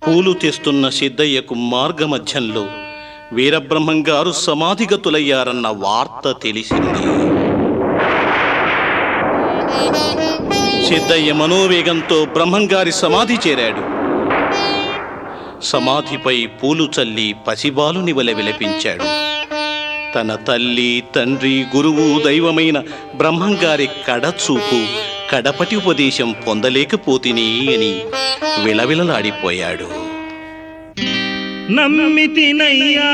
పూలు తెస్తున్న సిద్ధయ్యకు మార్గమధ్యంలో వీరబ్రహ్మం గారు సమాధిగతులయ్యారన్న వార్త తెలిసింది సిద్ధయ్య మనోవేగంతో బ్రహ్మంగారి సమాధి చేరాడు సమాధిపై పూలు చల్లి పసిబాలుని వలె విలపించాడు తన తల్లి తండ్రి గురువు దైవమైన బ్రహ్మంగారి కడచూపు కడపటి ఉపదేశం పొందలేకపోతిని అని విలవిలలాడిపోయాడు నమ్మితినయ్యా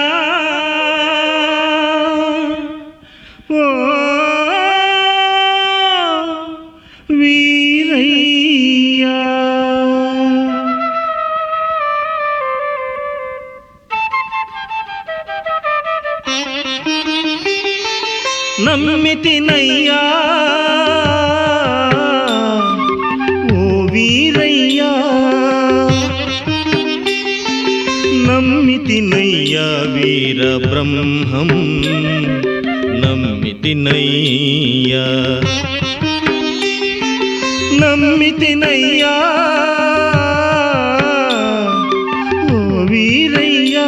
ఓ వీరయ్యా నమ్మితినయ్యా ఓ వీరయ్యా నమ్మితినయ్యా వీర బ్రహ్మం నమ్మితినయ్యా నమ్మితినయ్యా ఓ వీరయ్యా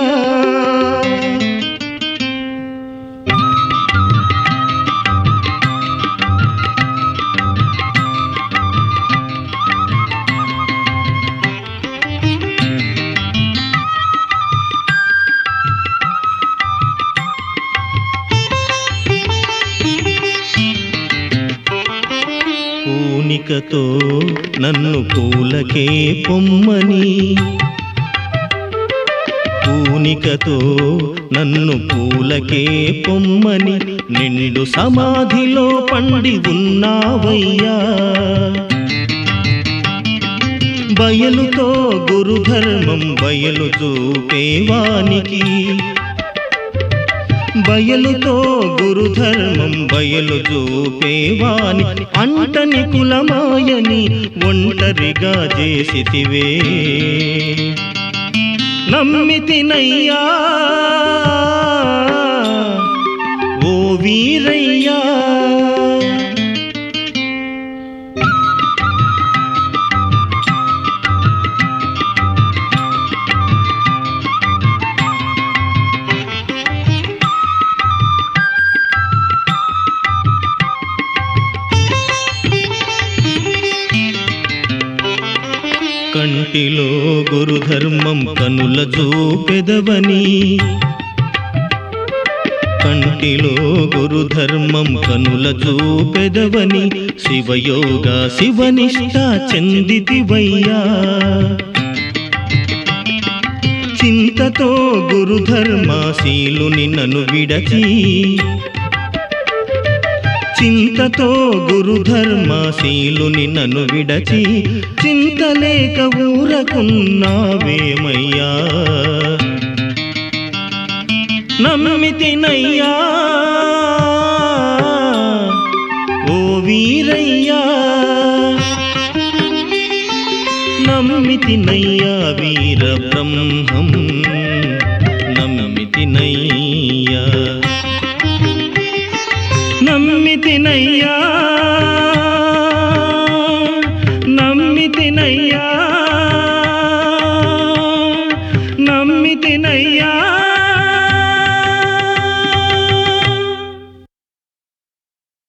పూనికతో నన్ను పూలకే పొమ్మని పూనికతో నన్ను పూలకే పొమ్మని నిండు సమాధిలో పండి ఉన్నావయ్యా బయలుతో గురుధర్మం బయలు చూపేవానికి బయలుతో గురుధర్మం బయలు చూపేవాని అంటని కులమాయని ఒంటరిగా చేసితివే నమ్మితినయ్యా ఓ వీరయ్యా కంటిలో గురుధర్మం కనుల చూపెదవని కంటిలో గురుధర్మం కనుల చూపెదవని శివయోగ శివనిష్ట చెందితివయ్యా చింతతో గురుధర్మాశీలుని నన్ను విడచి చింతతో గురుధర్మాశీలుని నన్ను విడచి చింతలేక ఊరకున్నావేమయ్యా నమ్మితినయ్యా ఓ వీరయ్యా నమ్మితినయ్యా వీర బ్రహ్మం నమ్మితినయ్యా నమ్మితినయ్యా